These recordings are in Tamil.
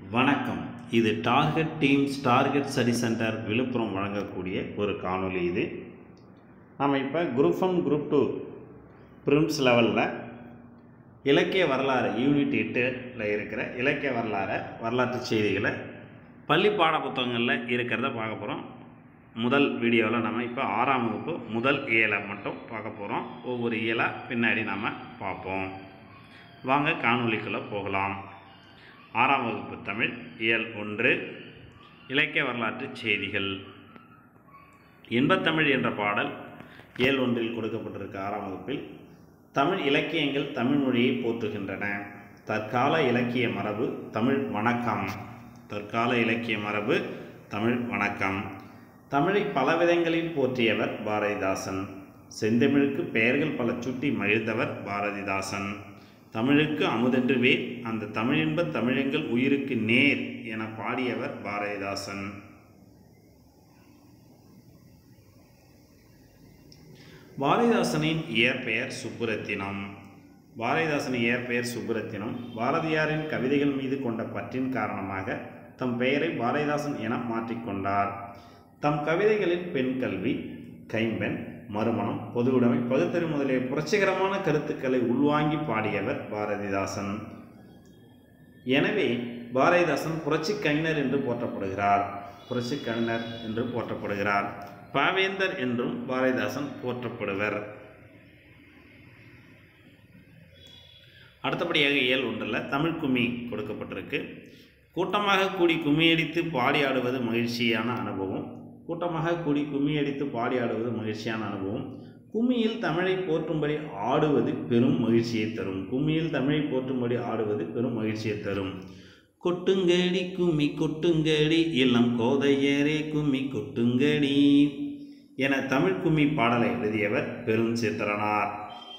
வணக்கம் இது target teams target study center Villupuram வழங்கக்கூடிய ஒரு காணொளி இது நம்ம இப்போ group one group two prelims லெவலில் இலக்கிய வரலாறு யூனிட் எட்டில் இருக்கிற இலக்கிய வரலாறு வரலாற்று செய்திகளை பள்ளி பாட புத்தகங்களில் இருக்கிறத பார்க்க போகிறோம் முதல் வீடியோவில் நம்ம இப்போ ஆறாம் வகுப்பு முதல் இயலை மட்டும் பார்க்க போகிறோம் ஒவ்வொரு இயலாக பின்னாடி நம்ம பார்ப்போம் வாங்க காணொளிக்குள்ளே போகலாம் ஆறாம் வகுப்பு தமிழ் இயல் ஒன்று இலக்கிய வரலாற்று செய்திகள் இன்பத்தமிழ் என்ற பாடல் இயல் ஒன்றில் கொடுக்கப்பட்டிருக்க ஆறாம் வகுப்பில் தமிழ் இலக்கியங்கள் தமிழ் மொழியை போற்றுகின்றன தற்கால இலக்கிய மரபு தமிழ் வணக்கம் தற்கால இலக்கிய மரபு தமிழ் வணக்கம் தமிழை பல விதங்களில் போற்றியவர் பாரதிதாசன் செந்தமிழுக்கு பெயர்கள் பல சுட்டி மகிழ்ந்தவர் பாரதிதாசன் தமிழுக்கு அமுதென்று வேர் அந்த தமிழின்ப தமிழெங்கள் உயிருக்கு நேர் என பாடியவர் பாரதிதாசன் பாரதிதாசனின் இயற்பெயர் சுப்புரத்தினம் பாரதிதாசனின் இயற்பெயர் சுப்புரத்தினம் பாரதியாரின் கவிதைகள் மீது கொண்ட பற்றின் காரணமாக தம் பெயரை பாரதிதாசன் என மாற்றிக்கொண்டார் தம் கவிதைகளில் பெண் கல்வி கைம்பெண் மறுமணம் பொதுவுடைமை பகுத்தறி முதலிய புரட்சிகரமான கருத்துக்களை உள்வாங்கி பாடியவர் பாரதிதாசன் எனவே பாரதிதாசன் புரட்சி கவிஞர் என்று போற்றப்படுகிறார் புரட்சி கவிஞர் என்று போற்றப்படுகிறார் பாவேந்தர் என்றும் பாரதிதாசன் போற்றப்படுவர் அடுத்தபடியாக இயல் ஒன்றில் தமிழ் கும்மி கொடுக்கப்பட்டிருக்கு கூட்டமாக கூடி கும்மியடித்து பாடி ஆடுவது மகிழ்ச்சியான அனுபவம் கூட்டமாக கூடி கும்மி அடித்து பாடி ஆடுவது மகிழ்ச்சியான அனுபவம் கும்மியில் தமிழை போற்றும்படி ஆடுவது பெரும் மகிழ்ச்சியை தரும் கும்மியில் தமிழை போற்றும்படி ஆடுவது பெரும் மகிழ்ச்சியை தரும் கொட்டுங்கடி கும்மி கொட்டுங்கடி இளம் கோதையரே கும்மி கொட்டுங்கடி என தமிழ் கும்மி பாடலை எழுதியவர் பெருஞ்சித்திரனார்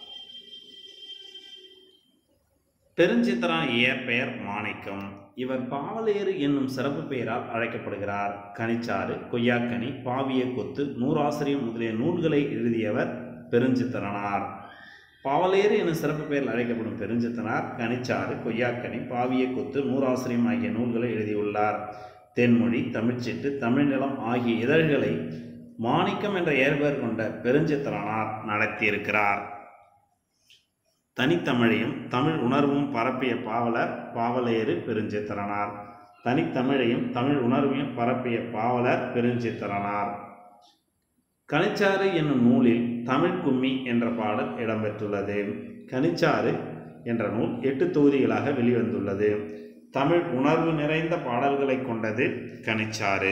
பெருஞ்சித்திரன் இயற்பெயர் மாணிக்கம் இவர் பாவலேறு என்னும் சிறப்பு பெயரால் அழைக்கப்படுகிறார் கனிச்சாறு கொய்யாக்கனி பாவிய கொத்து நூறாசிரியம் முதலிய நூல்களை எழுதியவர் பெருஞ்சித்திரனார் பாவலேறு என்னும் சிறப்பு பெயரில் அழைக்கப்படும் பெருஞ்சித்தனார் கனிச்சாறு கொய்யாக்கனி பாவிய கொத்து நூறாசிரியம் ஆகிய நூல்களை எழுதியுள்ளார் தென்மொழி தமிழ்ச்சிட்டு தமிழ்நிலம் ஆகிய இதழ்களை மாணிக்கம் என்ற ஏற்பெயர் கொண்ட பெருஞ்சித்திரனார் நடத்தியிருக்கிறார் தனித்தமிழையும் தமிழ் உணர்வும் பரப்பிய பாவலர் பாவலேறு பெருஞ்சித்திரனார் தனித்தமிழையும் தமிழ் உணர்வையும் பரப்பிய பாவலர் பெருஞ்சித்திரனார் கனிச்சாறு என்னும் நூலில் தமிழ் கும்மி என்ற பாடல் இடம்பெற்றுள்ளது கனிச்சாறு என்ற நூல் எட்டு தொகுதிகளாக வெளிவந்துள்ளது தமிழ் உணர்வு நிறைந்த பாடல்களை கொண்டது கனிச்சாறு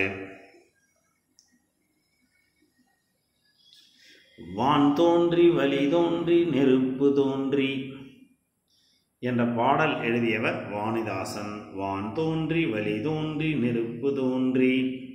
வான் தோன்றி வழி தோன்றி நெருப்பு தோன்றி என்ற பாடல் எழுதியவர் வாணிதாசன் வான் தோன்றி வழி தோன்றி நெருப்பு தோன்றி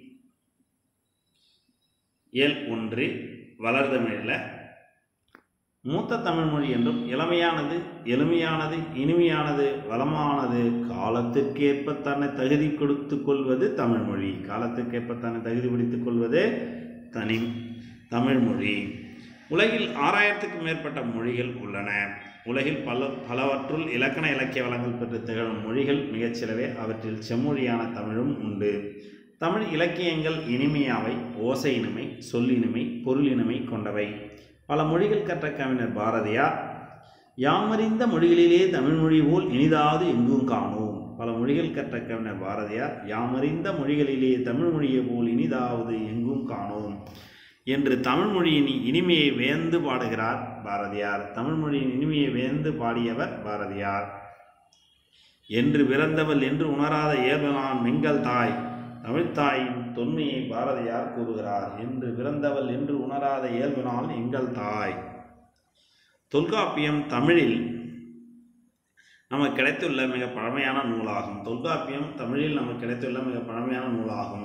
எல் ஒன்று வளர்தமிழில் மூத்த தமிழ்மொழி என்றும் இளமையானது எளிமையானது இனிமையானது வளமானது காலத்திற்கேற்ப தன்னை தகுதி கொடுத்து கொள்வது தமிழ்மொழி காலத்திற்கேற்ப தன்னை தகுதிப்படுத்திக் கொள்வது தனி தமிழ்மொழி உலகில் ஆறாயிரத்துக்கும் மேற்பட்ட மொழிகள் உள்ளன உலகில் பல பலவற்றுள் இலக்கண இலக்கிய வளங்கள் பெற்று திகழும் மொழிகள் மிகச்சிலவே அவற்றில் செம்மொழியான தமிழும் உண்டு தமிழ் இலக்கியங்கள் இனிமையாவை ஓசை இனிமை சொல்லினிமை பொருளினிமை கொண்டவை பல மொழிகள் கற்ற கவிஞர் பாரதியார் யாமறிந்த மொழிகளிலே தமிழ்மொழி போல் இனிதாவது எங்கும் காணோம் பல மொழிகள் கற்ற கவிஞர் பாரதியார் யாமறிந்த மொழிகளிலே தமிழ்மொழியை போல் இனிதாவது எங்கும் காணோம் என்று தமிழ்மொழியின் இனிமையை வேந்து பாடுகிறார் பாரதியார் தமிழ்மொழியின் இனிமையை வேந்து பாடியவர் பாரதியார் என்று பிறந்தவள் என்று உணராத இயல்பனான் மிங்கள் தாய் தமிழ்த்தாயின் தொன்மையை பாரதியார் கூறுகிறார் என்று பிறந்தவள் என்று உணராத இயல்பினால் எங்கள் தாய் தொல்காப்பியம் தமிழில் நமக்கு கிடைத்துள்ள மிக பழமையான நூலாகும் தொல்காப்பியம் தமிழில் நமக்கு கிடைத்துள்ள மிக பழமையான நூலாகும்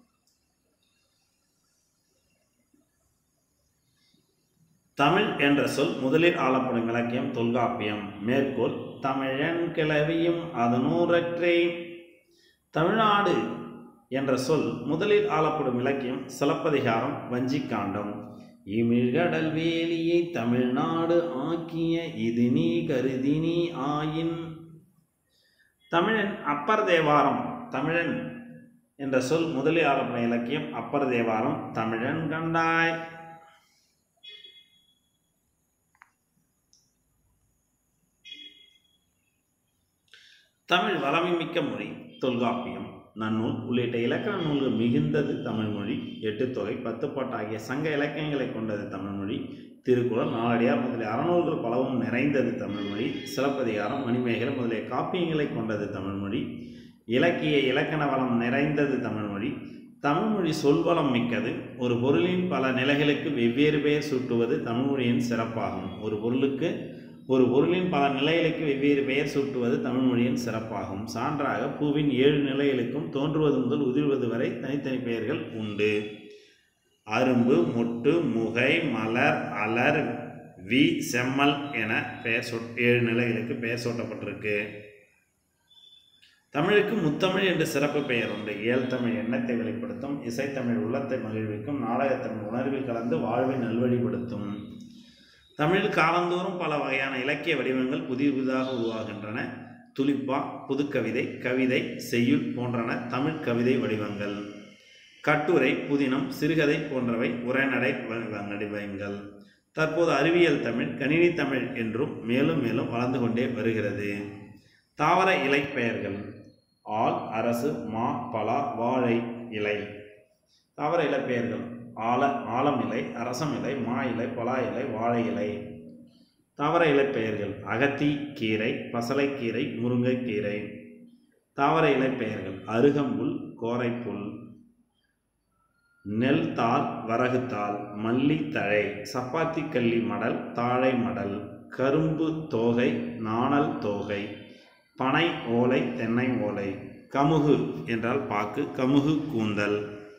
தமிழ் என்ற சொல் முதலில் ஆளப்படும் இலக்கியம் தொல்காப்பியம் மேற்கோள் தமிழன் கிளவியும் அதனூரற்றே தமிழ்நாடு என்ற சொல் முதலில் ஆளப்படும் இலக்கியம் சிலப்பதிகாரம் வஞ்சிக்காண்டம் இமிழ்கடல் வேலியை தமிழ்நாடு ஆக்கிய இது நீ கருதி நீ ஆயின் தமிழன் அப்பர் தேவாரம் தமிழன் என்ற சொல் முதலில் ஆரம்ப இலக்கியம் அப்பர் தேவாரம் தமிழன் கண்டாய் தமிழ் வளமைமிக்க மொழி தொல்காப்பியம் நன்னூல் உள்ளிட்ட இலக்கண நூல்கள் மிகுந்தது தமிழ்மொழி எட்டு தொகை பத்துப்பாட்டு ஆகிய சங்க இலக்கியங்களை கொண்டது தமிழ்மொழி திருக்குறள் நாலடியார் முதலிய அறநூல்கள் பலவும் நிறைந்தது தமிழ்மொழி சிலப்பதிகாரம் மணிமேகலை முதலிய காப்பியங்களை கொண்டது தமிழ்மொழி இலக்கிய இலக்கண வளம் நிறைந்தது தமிழ்மொழி தமிழ்மொழி சொல்வளம் மிக்கது ஒரு பொருளின் பல நிலைகளுக்கு வெவ்வேறு பெயர் சூட்டுவது தமிழ்மொழியின் சிறப்பாகும் ஒரு பொருளுக்கு ஒரு பொருளின் பல நிலைகளுக்கு வெவ்வேறு பெயர் சூட்டுவது தமிழ்மொழியின் சிறப்பாகும் சான்றாக பூவின் ஏழு நிலைகளுக்கும் தோன்றுவது முதல் உதிர்வது வரை தனித்தனி பெயர்கள் உண்டு அரும்பு மொட்டு முகை மலர் அலர் வி செம்மல் என பெயர் சொட் ஏழு நிலைகளுக்கு பெயர் சூட்டப்பட்டிருக்கு தமிழுக்கு முத்தமிழ் என்று சிறப்பு பெயர் உண்டு இயல் தமிழ் எண்ணத்தை வெளிப்படுத்தும் இசைத்தமிழ் உள்ளத்தை மகிழ்விக்கும் நாடகத்தமிழ் உணர்வில் கலந்து வாழ்வை நல்வழிப்படுத்தும் தமிழில் காலந்தோறும் பல வகையான இலக்கிய வடிவங்கள் புதிய புதிதாக உருவாகின்றன துளிப்பா புதுக்கவிதை கவிதை செய்யுள் போன்றன தமிழ் கவிதை வடிவங்கள் கட்டுரை புதினம் சிறுகதை போன்றவை உரைநடை வடிவங்கள் தற்போது அறிவியல் தமிழ் கணினி தமிழ் என்றும் மேலும் மேலும் வளர்ந்து கொண்டே வருகிறது தாவர இலை பெயர்கள் ஆல் அரசு மா பலா வாழை இலை தாவர இலை பெயர்கள் ஆல ஆலம் இலை அரசம் இலை மா இலை பலா இலை வாழை இலை தாவர இலை பெயர்கள் அகத்தி கீரை பசலைக்கீரை முருங்கைக்கீரை தாவர இலை பெயர்கள் அருகம்புல் கோரைப்புல் நெல் தாள் வரகுத்தாள் மல்லித்தழை சப்பாத்தி கள்ளி மடல் தாழை மடல் கரும்பு தோகை நாணல் தோகை பனை ஓலை தென்னை ஓலை கமுகு என்றால் பாக்கு கமுகு கூந்தல்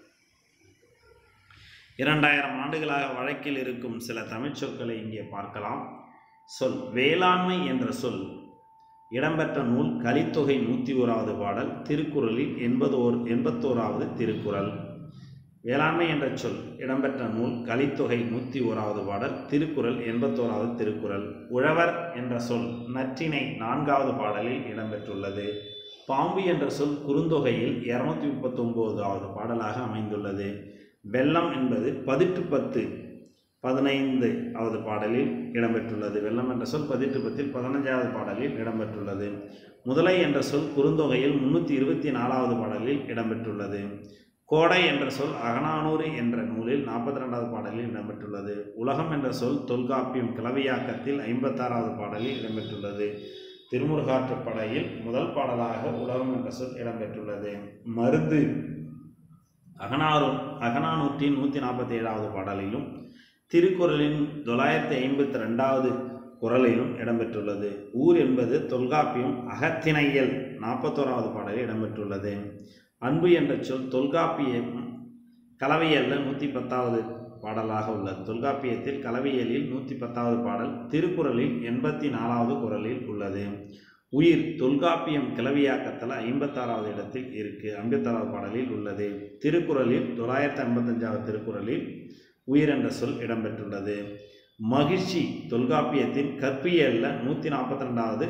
இரண்டாயிரம் ஆண்டுகளாக வழக்கில் இருக்கும் சில தமிழ்ச் சொற்களை இங்கே பார்க்கலாம் சொல் வேளாண்மை என்ற சொல் இடம்பெற்ற நூல் கலித்தொகை நூற்றி ஓராவது பாடல் திருக்குறளில் எண்பதோர் எண்பத்தோராவது திருக்குறள் வேளாண்மை என்ற சொல் இடம்பெற்ற நூல் கலித்தொகை நூற்றி ஓராவது பாடல் திருக்குறள் எண்பத்தோராவது திருக்குறள் உழவர் என்ற சொல் நற்றினை நான்காவது பாடலில் இடம்பெற்றுள்ளது பாம்பு என்ற சொல் குறுந்தொகையில் இருநூத்தி முப்பத்தி ஒன்பதாவது பாடலாக அமைந்துள்ளது வெள்ளம் என்பது பதிற்று பத்து பதினைந்து ஆவது பாடலில் இடம்பெற்றுள்ளது வெள்ளம் என்ற சொல் பதிற்று பத்தில் பதினஞ்சாவது பாடலில் இடம்பெற்றுள்ளது முதலை என்ற சொல் குறுந்தொகையில் முன்னூற்றி இருபத்தி நாலாவது பாடலில் இடம்பெற்றுள்ளது கோடை என்ற சொல் அகநானூறு என்ற நூலில் நாற்பத்தி ரெண்டாவது பாடலில் இடம்பெற்றுள்ளது உலகம் என்ற சொல் தொல்காப்பியம் கிளவியாக்கத்தில் ஐம்பத்தாறாவது பாடலில் இடம்பெற்றுள்ளது திருமுருகாற்றுப்படையில் முதல் பாடலாக உலகம் என்ற சொல் இடம்பெற்றுள்ளது மருந்து அகனாறு அகநானூற்றின் நூற்றி நாற்பத்தி ஏழாவது பாடலிலும் திருக்குறளின் தொள்ளாயிரத்தி ஐம்பத்தி ரெண்டாவது குரலிலும் இடம்பெற்றுள்ளது ஊர் என்பது தொல்காப்பியம் அகத்திணையல் நாற்பத்தோராவது பாடலில் இடம்பெற்றுள்ளது அன்பு என்ற சொல் தொல்காப்பியம் கலவையல்ல நூற்றி பத்தாவது பாடலாக உள்ளது தொல்காப்பியத்தில் கலவையலில் நூற்றி பத்தாவது பாடல் திருக்குறளில் எண்பத்தி நாலாவது குரலில் உள்ளது உயிர் தொல்காப்பியம் கிளவியாக்கத்தில் ஐம்பத்தாறாவது இடத்தில் இருக்கு ஐம்பத்தாறாவது பாடலில் உள்ளது திருக்குறளில் தொள்ளாயிரத்தி ஐம்பத்தஞ்சாவது திருக்குறளில் உயிர் என்ற சொல் இடம்பெற்றுள்ளது மகிழ்ச்சி தொல்காப்பியத்தின் கற்பியல்ல நூற்றி நாற்பத்தி ரெண்டாவது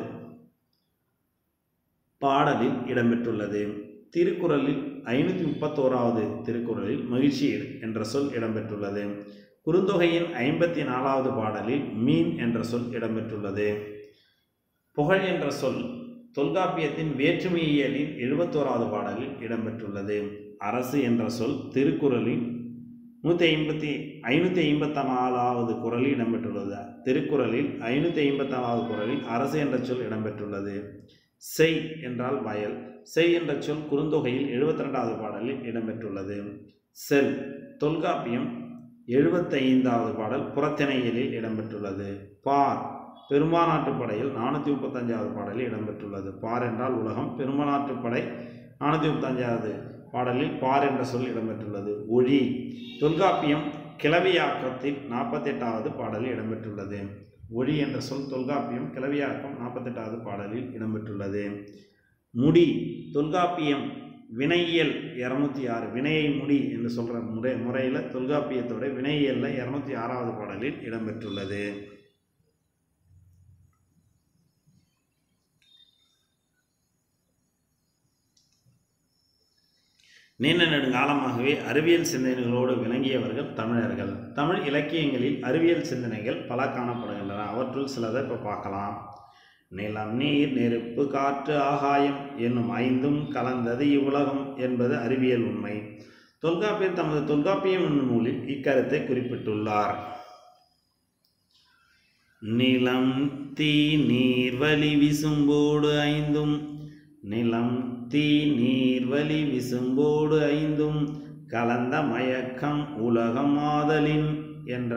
பாடலில் இடம்பெற்றுள்ளது திருக்குறளில் ஐநூற்றி முப்பத்தோராவது திருக்குறளில் மகிழ்ச்சி என்ற சொல் இடம்பெற்றுள்ளது குறுந்தொகையின் ஐம்பத்தி நாலாவது பாடலில் மீன் என்ற சொல் இடம்பெற்றுள்ளது புகழ் என்ற சொல் தொல்காப்பியத்தின் வேற்றுமையியலின் எழுபத்தோராவது பாடலில் இடம்பெற்றுள்ளது அரசு என்ற சொல் திருக்குறளின் நூற்றி ஐம்பத்தி ஐநூற்றி ஐம்பத்தி நாலாவது குரலில் இடம்பெற்றுள்ளது திருக்குறளில் ஐநூற்றி ஐம்பத்தி நாலாவது குரலில் அரசு என்ற சொல் இடம்பெற்றுள்ளது செய் என்றால் வயல் செய் என்ற சொல் குறுந்தொகையில் எழுபத்தி ரெண்டாவது பாடலில் இடம்பெற்றுள்ளது செல் தொல்காப்பியம் எழுபத்தைந்தாவது பாடல் புறத்திணையலில் இடம்பெற்றுள்ளது பார் பெரும்பானாட்டுப் படையில் நானூற்றி முப்பத்தஞ்சாவது பாடலில் இடம்பெற்றுள்ளது பார் என்றால் உலகம் பெரும்பானாட்டுப் படை நானூற்றி முப்பத்தஞ்சாவது பாடலில் பார் என்ற சொல் இடம்பெற்றுள்ளது ஒழி தொல்காப்பியம் கிளவியாக்கத்தில் நாற்பத்தெட்டாவது பாடலில் இடம்பெற்றுள்ளது ஒளி என்ற சொல் தொல்காப்பியம் கிளவியாக்கம் நாற்பத்தெட்டாவது பாடலில் இடம்பெற்றுள்ளது முடி தொல்காப்பியம் வினையியல் இரநூத்தி ஆறு வினையை முடி என்று சொல்கிற முறை முறையில் தொல்காப்பியத்தோட வினையியலில் இரநூத்தி ஆறாவது பாடலில் இடம்பெற்றுள்ளது நீண்ட நெடுங்காலமாகவே அறிவியல் சிந்தனைகளோடு விளங்கியவர்கள் தமிழர்கள் தமிழ் இலக்கியங்களில் அறிவியல் சிந்தனைகள் பல காணப்படுகின்றன அவற்றுள் சிலதை இப்போ பார்க்கலாம் நிலம் நீர் நெருப்பு காற்று ஆகாயம் என்னும் ஐந்தும் கலந்தது இவ்வுலகம் என்பது அறிவியல் உண்மை தொல்காப்பியர் தமது தொல்காப்பியம் என்னும் நூலில் இக்கருத்தை குறிப்பிட்டுள்ளார் நிலம் தீ நீர் வலி விசும்போடு ஐந்தும் நிலம் தீ நீர் வலி விசும்போடு ஐந்தும் கலந்த மயக்கம் உலகம் ஆதலின் என்ற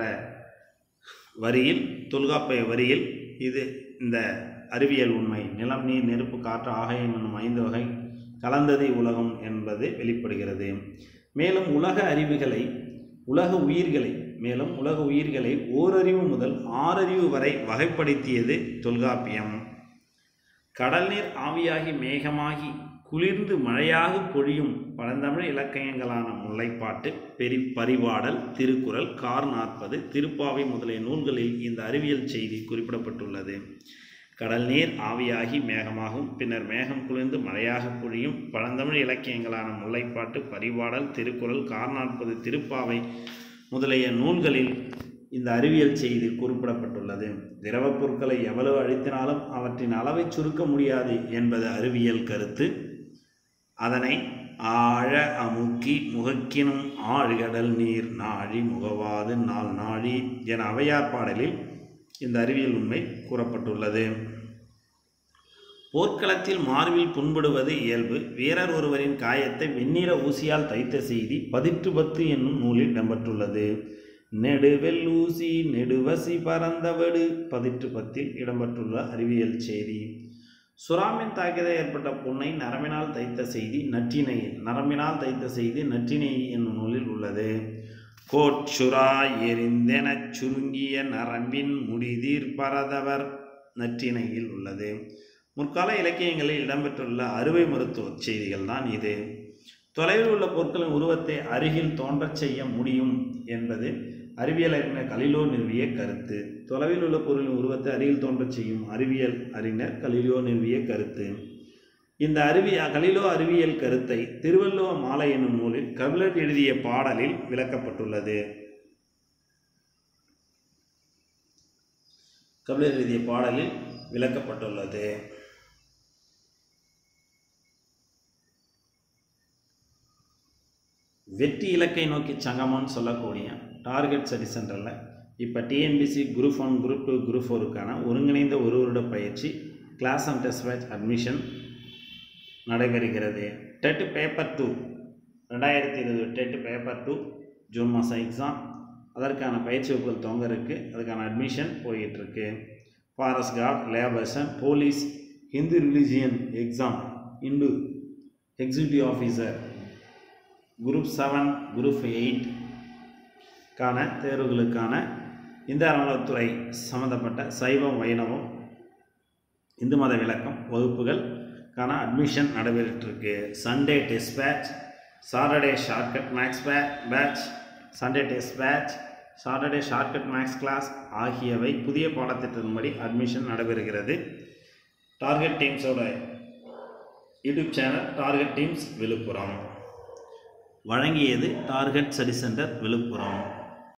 வரியில் தொல்காப்பிய வரியில் இது இந்த அறிவியல் உண்மை நிலம் நீர் நெருப்பு காற்று ஆகாயம் என்னும் ஐந்து வகை கலந்தது உலகம் என்பது வெளிப்படுகிறது மேலும் உலக அறிவுகளை உலக உயிர்களை மேலும் உலக உயிர்களை ஓரறிவு முதல் ஆறறிவு வரை வகைப்படுத்தியது தொல்காப்பியம் கடல் நீர் ஆவியாகி மேகமாகி குளிர்ந்து மழையாக பொழியும் பழந்தமிழ் இலக்கியங்களான முல்லைப்பாட்டு பெரி பரிபாடல் திருக்குறள் கார் நாற்பது திருப்பாவை முதலிய நூல்களில் இந்த அறிவியல் செய்தி குறிப்பிடப்பட்டுள்ளது கடல் நீர் ஆவியாகி மேகமாகும் பின்னர் மேகம் குளிர்ந்து மழையாக பொழியும் பழந்தமிழ் இலக்கியங்களான முல்லைப்பாட்டு பரிபாடல் திருக்குறள் கார் நாற்பது திருப்பாவை முதலிய நூல்களில் இந்த அறிவியல் செய்தி குறிப்பிடப்பட்டுள்ளது திரவப் பொருட்களை எவ்வளவு அழித்தினாலும் அவற்றின் அளவை சுருக்க முடியாது என்பது அறிவியல் கருத்து அதனை ஆழ அமுக்கி முகக்கினும் ஆழ்கடல் நீர் நாழி முகவாது நாள் நாழி என அவையார் பாடலில் இந்த அறிவியல் உண்மை கூறப்பட்டுள்ளது போர்க்களத்தில் மார்பில் புண்படுவது இயல்பு வீரர் ஒருவரின் காயத்தை வெண்ணிற ஊசியால் தைத்த செய்தி பதிற்று பத்து என்னும் நூலில் இடம்பெற்றுள்ளது நெடுவெல்லூசி நெடுவசி பறந்தவடு பதிற்று பத்தில் இடம்பெற்றுள்ள அறிவியல் செய்தி சுறாமின் தாக்கியதை ஏற்பட்ட புண்ணை நரம்பினால் தைத்த செய்தி நற்றினையில் நரம்பினால் தைத்த செய்தி நற்றினை என்னும் நூலில் உள்ளது கோட்சுரா எரிந்தெனச் சுருங்கிய நரம்பின் முடிதீர் பரதவர் நற்றினையில் உள்ளது முற்கால இலக்கியங்களில் இடம்பெற்றுள்ள அறுவை மருத்துவ செய்திகள் தான் இது தொலைவில் உள்ள பொருட்களின் உருவத்தை அருகில் தோன்றச் செய்ய முடியும் என்பது அறிவியல் அறிஞர் கலிலோ நிறுவிய கருத்து தொலைவில் உள்ள பொருளின் உருவத்தை அருகில் தோன்றச் செய்யும் அறிவியல் அறிஞர் கலிலோ நிறுவிய கருத்து இந்த அறிவி கலிலோ அறிவியல் கருத்தை திருவள்ளுவ மாலை என்னும் நூலில் கபிலர் எழுதிய பாடலில் விளக்கப்பட்டுள்ளது கபிலர் எழுதிய பாடலில் விளக்கப்பட்டுள்ளது வெற்றி இலக்கை நோக்கி சங்கமம்னு சொல்லக்கூடிய டார்கெட் ஸ்டடி சென்டரில் இப்போ TNPSC group one group two group ஃபோருக்கான ஒருங்கிணைந்த ஒரு வருட பயிற்சி class and test batch admission நடைபெறுகிறது டெட் பேப்பர் டூ ரெண்டாயிரத்தி இருபது டெட் பேப்பர் டூ ஜூன் மாதம் எக்ஸாம் அதற்கான பயிற்சி வகுப்புகள் துவங்க இருக்குது அதுக்கான அட்மிஷன் போயிட்டுருக்கு ஃபாரஸ்ட் கார்ட் லேபர்சன் police Hindu religion exam Hindu executive officer group seven group eight கான தேர்வுகளுக்கான இந்த அறநிலைத்துறை சம்மந்தப்பட்ட சைவம் வைணவம் இந்து மத விளக்கம் வகுப்புகளுக்கான அட்மிஷன் நடைபெற்றுருக்கு Sunday test batch Saturday shortcut maths பே batch Sunday test batch Saturday shortcut maths class ஆகியவை புதிய பாடத்திட்டத்தின்படி அட்மிஷன் நடைபெறுகிறது டார்கெட் டீம்ஸோட YouTube channel target teams Villupuram வழங்கியது டார்கெட் ஸ்டடி சென்டர் விழுப்புரம்